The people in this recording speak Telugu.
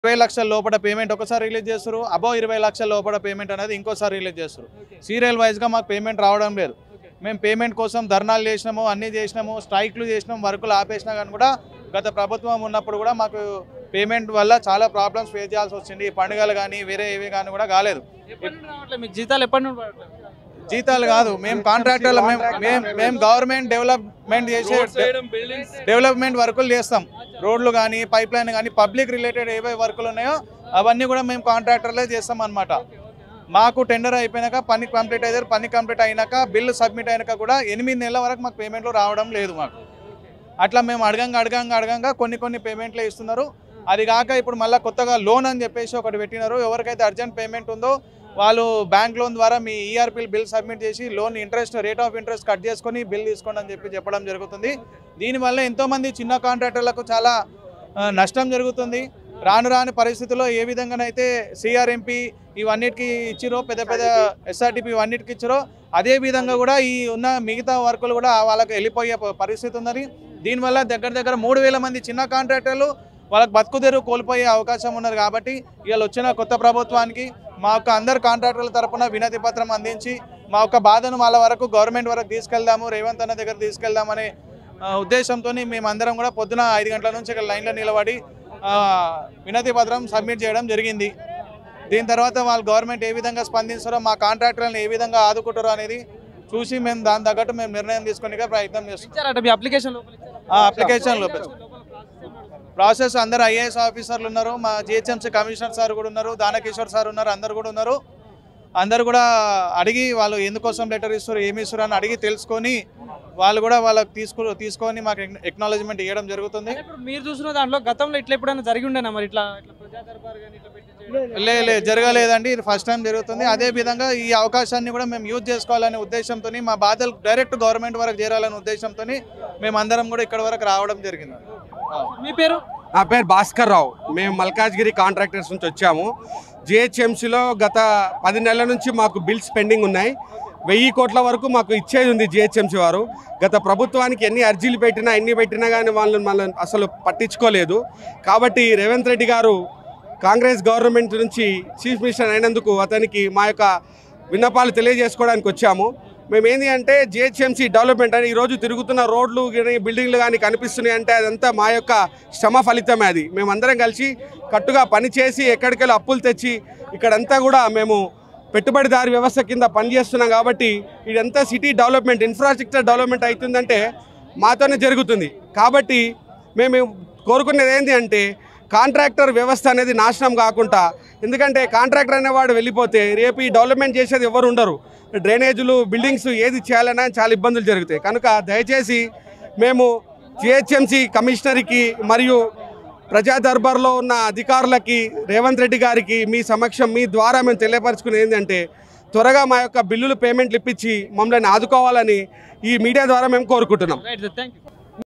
ఇరవై లక్షల లోపల పేమెంట్ ఒకసారి రిలీజ్ చేస్తారు అబౌవ్ ఇరవై లక్షల లోపల పేమెంట్ అనేది ఇంకోసారి రిలీజ్ చేస్తారు సీరియల్ వైజ్గా మాకు పేమెంట్ రావడం లేదు మేము పేమెంట్ కోసం ధర్నాలు చేసినాము అన్నీ చేసినాము స్ట్రైక్లు చేసినాము వర్కులు ఆపేసినా కానీ కూడా గత ప్రభుత్వం ఉన్నప్పుడు కూడా మాకు పేమెంట్ వల్ల చాలా ప్రాబ్లమ్స్ ఫేస్ చేయాల్సి వచ్చింది ఈ పండుగలు కానీ వేరే ఏవి కానీ కూడా కాలేదు ఎప్పటి నుండి రావట్లేదు మీకు జీతాలు ఎప్పటి నుండి పడట్లేదు జీతాలు కాదు మేము కాంట్రాక్టర్లు మేము మేము మేము గవర్నమెంట్ డెవలప్మెంట్ చేసే డెవలప్మెంట్ వర్కులు చేస్తాం రోడ్లు కానీ పైప్ లైన్ కానీ పబ్లిక్ రిలేటెడ్ ఏవే వర్కులు ఉన్నాయో అవన్నీ కూడా మేము కాంట్రాక్టర్లే చేస్తాం అనమాట మాకు టెండర్ అయిపోయినాక పని కంప్లీట్ అయ్యారు పని కంప్లీట్ అయినాక బిల్లు సబ్మిట్ అయినాక కూడా ఎనిమిది నెలల వరకు మాకు పేమెంట్లు రావడం లేదు మాకు అట్లా మేము అడగంగా అడగంగా అడగంగా కొన్ని కొన్ని పేమెంట్లే ఇస్తున్నారు అది కాక ఇప్పుడు మళ్ళీ కొత్తగా లోన్ అని చెప్పేసి ఒకటి పెట్టినారు ఎవరికైతే అర్జెంట్ పేమెంట్ ఉందో వాళ్ళు బ్యాంక్ లోన్ ద్వారా మీ ఈఆర్పీ బిల్ సబ్మిట్ చేసి loan interest rate of interest cut చేసుకొని బిల్ తీసుకోండి అని చెప్పి చెప్పడం జరుగుతుంది దీనివల్ల ఎంతోమంది చిన్న కాంట్రాక్టర్లకు చాలా ఆ, నష్టం జరుగుతుంది రాను రాని పరిస్థితుల్లో ఏ విధంగానైతే సిఆర్ఎంపీ ఇవన్నిటికి ఇచ్చిరో పెద్ద పెద్ద ఎస్ఆర్టీపీ ఇవన్నిటికి ఇచ్చిరో అదే విధంగా కూడా ఈ ఉన్న మిగతా వర్కులు కూడా వాళ్ళకి వెళ్ళిపోయే ప- పరిస్థితి ఉందని దీనివల్ల దగ్గర దగ్గర మూడు వేల మంది చిన్న కాంట్రాక్టర్లు వాళ్ళకి బతుకుదెరు కోల్పోయే అవకాశం ఉన్నది కాబట్టి ఇవాళ వచ్చిన కొత్త ప్రభుత్వానికి మా యొక్క అందరు కాంట్రాక్టర్ల తరపున వినతి పత్రం అందించి మా యొక్క బాధను వాళ్ళ వరకు గవర్నమెంట్ వరకు తీసుకెళ్దాము రేవంత్ అన్న దగ్గర తీసుకెళ్దామనే ఆ, ఉద్దేశంతో మేమందరం కూడా పొద్దున ఐదు గంటల నుంచి ఇక్కడ లైన్లో నిలబడి ఆ, వినతి పత్రం సబ్మిట్ చేయడం జరిగింది దీని తర్వాత వాళ్ళు గవర్నమెంట్ ఏ విధంగా స్పందిస్తారో మా కాంట్రాక్టర్లను ఏ విధంగా ఆదుకుంటారో అనేది చూసి మేము దాని తగ్గట్టు మేము నిర్ణయం తీసుకునే ప్రయత్నం చేస్తాం ఇచ్చారట మీ అప్లికేషన్ లోపల ఇచ్చారా? ఆ, application లోపల. లోపల process ఏం నడుస్తుంది? ప్రాసెస్ అందరు ఐఏఎస్ ఆఫీసర్లు ఉన్నారు మా జిహెచ్ఎంసీ కమిషనర్ సార్ కూడా ఉన్నారు దానకిషోర్ సార్ ఉన్నారు అందరు కూడా ఉన్నారు అందరు కూడా అడిగి వాళ్ళు ఎందుకోసం లెటర్ ఇస్తారు ఏమి ఇస్తారు అని అడిగి తెలుసుకొని వాళ్ళు కూడా వాళ్ళకి తీసుకు తీసుకొని మాకు ఎక్నాలజ్మెంట్ ఇవ్వడం జరుగుతుంది అంటే ఇప్పుడు మీరు చూసిన దాంట్లో గతంలో ఇట్లా ఎప్పుడైనా జరిగి ఉండేనా మరి ఇట్లా ఇట్లా ప్రజా దర్బార్ కానీ ఇట్లా పెట్టి చేయడం? లే లే జరగలేదండి ఇది ఫస్ట్ టైం జరుగుతుంది అదే విధంగా ఈ అవకాశాన్ని కూడా మేము యూజ్ చేసుకోవాలనే ఉద్దేశంతో మా బాధలు డైరెక్ట్ గవర్నమెంట్ వరకు చేరాలనే ఉద్దేశంతో మేము అందరం కూడా ఇక్కడ వరకు రావడం జరిగింది ఆ. మీ పేరు నా పేరు భాస్కర్ రావు మేము మల్కాజ్గిరి కాంట్రాక్టర్స్ నుంచి వచ్చాము జిహెచ్ఎంసీలో గత పది నెలల నుంచి మాకు బిల్స్ పెండింగ్ ఉన్నాయి వెయ్యి కోట్ల వరకు మాకు ఇచ్చేది ఉంది జిహెచ్ఎంసీ వారు గత ప్రభుత్వానికి ఎన్ని అర్జీలు పెట్టినా ఎన్ని పెట్టినా కానీ వాళ్ళని మనల్ని అసలు పట్టించుకోలేదు కాబట్టి రేవంత్ రెడ్డి గారు కాంగ్రెస్ గవర్నమెంట్ నుంచి చీఫ్ మినిస్టర్ అయినందుకు అతనికి మా యొక్క విన్నపాలు తెలియజేసుకోవడానికి వచ్చాము మేము ఏంటి అంటే జిహెచ్ఎంసీ డెవలప్మెంట్ అని ఈరోజు తిరుగుతున్న రోడ్లు కానీ బిల్డింగ్లు కానీ కనిపిస్తున్నాయి అంటే అదంతా మా యొక్క శ్రమ ఫలితమే అది మేమందరం కలిసి కట్టుగా పని చేసి ఎక్కడికెళ్ళి అప్పులు తెచ్చి ఇక్కడంతా కూడా మేము పెట్టుబడిదారి వ్యవస్థ కింద పనిచేస్తున్నాం కాబట్టి ఇదంతా సిటీ డెవలప్మెంట్ ఇన్ఫ్రాస్ట్రక్చర్ డెవలప్మెంట్ అవుతుందంటే మాతోనే జరుగుతుంది కాబట్టి మేము కోరుకునేది ఏంటి అంటే కాంట్రాక్టర్ వ్యవస్థ అనేది నాశనం కాకుండా ఎందుకంటే కాంట్రాక్టర్ అనేవాడు వెళ్ళిపోతే రేపు ఈ డెవలప్మెంట్ చేసేది ఎవరు ఉండరు డ్రైనేజీలు బిల్డింగ్స్ ఏది చేయాలన్నా చాలా ఇబ్బందులు జరుగుతాయి కనుక దయచేసి మేము జిహెచ్ఎంసీ కమిషనర్కి మరియు ప్రజా దర్బార్లో ఉన్న అధికారులకి రేవంత్ రెడ్డి గారికి మీ సమక్షం మీ ద్వారా మేము తెలియపరచుకునేది ఏంటంటే త్వరగా మా యొక్క బిల్లులు పేమెంట్లు ఇప్పించి మమ్మల్ని ఆదుకోవాలని ఈ మీడియా ద్వారా మేము కోరుకుంటున్నాం రైట్ థ్యాంక్ యూ